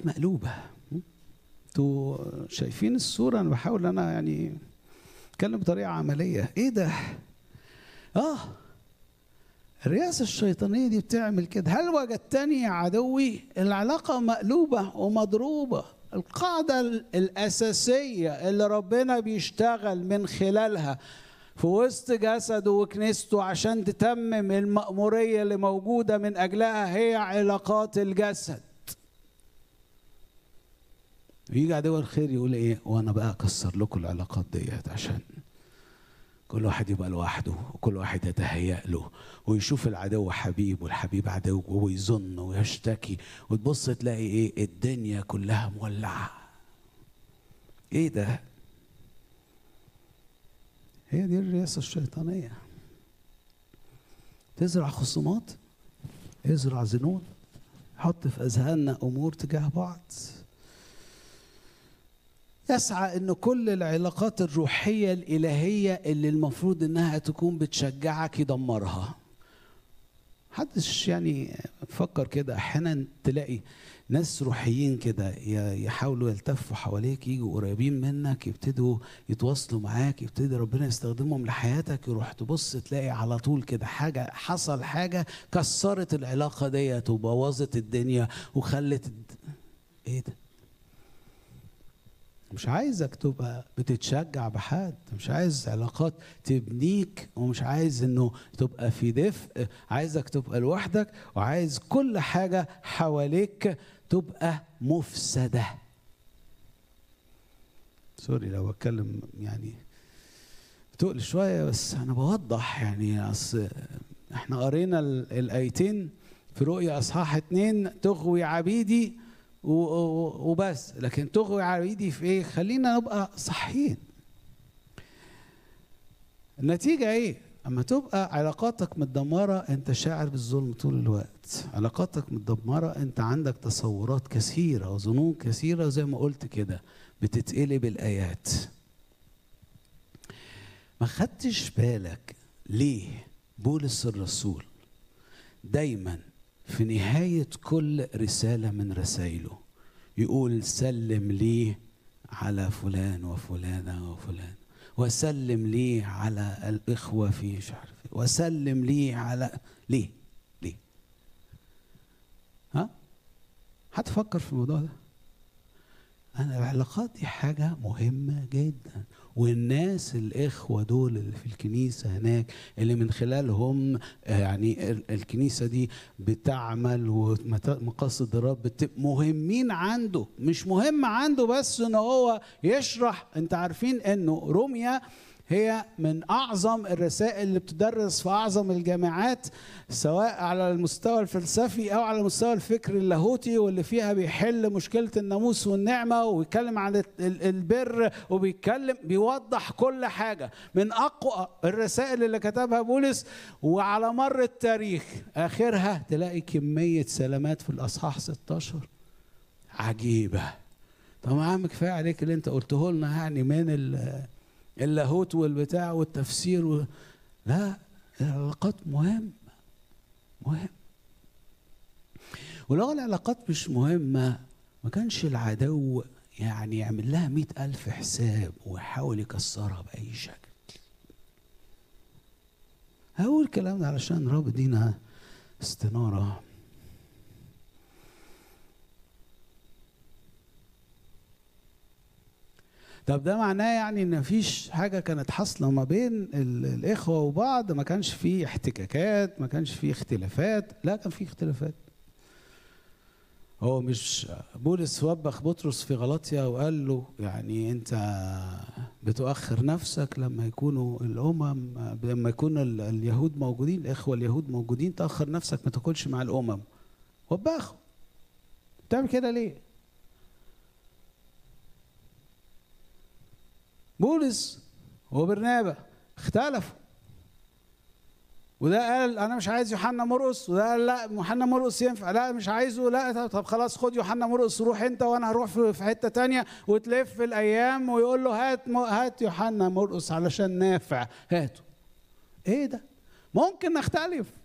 علاقات مقلوبة انتوا شايفين الصورة أنا بحاول أنا يعني أتكلم بطريقة عملية إيه ده؟ آه الرئاسة الشيطانية دي بتعمل كده هل وجدتني يا عدوي العلاقة مقلوبة ومضروبة القاعدة الأساسية اللي ربنا بيشتغل من خلالها في وسط جسده وكنيسته عشان تتمم المأمورية اللي موجودة من أجلها هي علاقات الجسد يجي عدو الخير يقول ايه وانا بقى اكسر لكم العلاقات ديت عشان كل واحد يبقى لوحده وكل واحد يتهيأ له ويشوف العدو حبيب والحبيب عدو ويظن ويشتكي وتبص تلاقي ايه الدنيا كلها مولعه ايه ده هي دي الرئاسه الشيطانيه تزرع خصومات ازرع ذنون حط في اذهاننا امور تجاه بعض يسعى ان كل العلاقات الروحيه الالهيه اللي المفروض انها تكون بتشجعك يدمرها محدش يعني فكر كده احيانا تلاقي ناس روحيين كده يحاولوا يلتفوا حواليك يجوا قريبين منك يبتدوا يتواصلوا معاك يبتدي ربنا يستخدمهم لحياتك يروح تبص تلاقي على طول كده حاجه حصل حاجه كسرت العلاقه ديت وبوظت الدنيا وخلت ايه ده مش عايزك تبقى بتتشجع بحد مش عايز علاقات تبنيك ومش عايز انه تبقى في دفء عايزك تبقى لوحدك وعايز كل حاجة حواليك تبقى مفسدة سوري لو اتكلم يعني بتقل شوية بس انا بوضح يعني اصل احنا قرينا الايتين في رؤيا اصحاح اتنين تغوي عبيدي وبس لكن تغوي عبيدي في ايه خلينا نبقى صحيين النتيجة ايه اما تبقى علاقاتك متدمرة انت شاعر بالظلم طول الوقت علاقاتك متدمرة انت عندك تصورات كثيرة وظنون كثيرة زي ما قلت كده بتتقلب الايات ما خدتش بالك ليه بولس الرسول دايما في نهاية كل رسالة من رسائله يقول سلم لي على فلان وفلانة وفلان وسلم لي على الإخوة في مش عارف وسلم لي على ليه؟ ليه؟ ها؟ هتفكر في الموضوع ده؟ أنا العلاقات دي حاجة مهمة جدا والناس الإخوة دول اللي في الكنيسة هناك اللي من خلالهم يعني الكنيسة دي بتعمل ومقاصد الرب مهمين عنده مش مهم عنده بس إن هو يشرح أنت عارفين إنه روميا هي من اعظم الرسائل اللي بتدرس في اعظم الجامعات سواء على المستوى الفلسفي او على المستوى الفكري اللاهوتي واللي فيها بيحل مشكله الناموس والنعمه وبيتكلم عن البر وبيتكلم بيوضح كل حاجه من اقوى الرسائل اللي كتبها بولس وعلى مر التاريخ اخرها تلاقي كميه سلامات في الاصحاح 16 عجيبه طب يا عم كفايه عليك اللي انت قلته لنا يعني من اللاهوت والبتاع والتفسير و... لا العلاقات مهمة مهم ولو العلاقات مش مهمة ما كانش العدو يعني يعمل لها مئة ألف حساب ويحاول يكسرها بأي شكل هقول الكلام ده علشان رب دينا استنارة طب ده معناه يعني ان مفيش حاجه كانت حاصله ما بين الاخوه وبعض ما كانش في احتكاكات ما كانش في اختلافات لا كان في اختلافات هو مش بولس وبخ بطرس في غلطيا وقال له يعني انت بتؤخر نفسك لما يكونوا الامم لما يكون اليهود موجودين الاخوه اليهود موجودين تاخر نفسك ما تاكلش مع الامم وبخه بتعمل كده ليه بولس وبرنابا اختلفوا وده قال انا مش عايز يوحنا مرقس وده قال لا يوحنا مرقس ينفع لا مش عايزه لا طب خلاص خد يوحنا مرقس روح انت وانا هروح في حته تانية وتلف الايام ويقول له هات هات يوحنا مرقس علشان نافع هاته ايه ده ممكن نختلف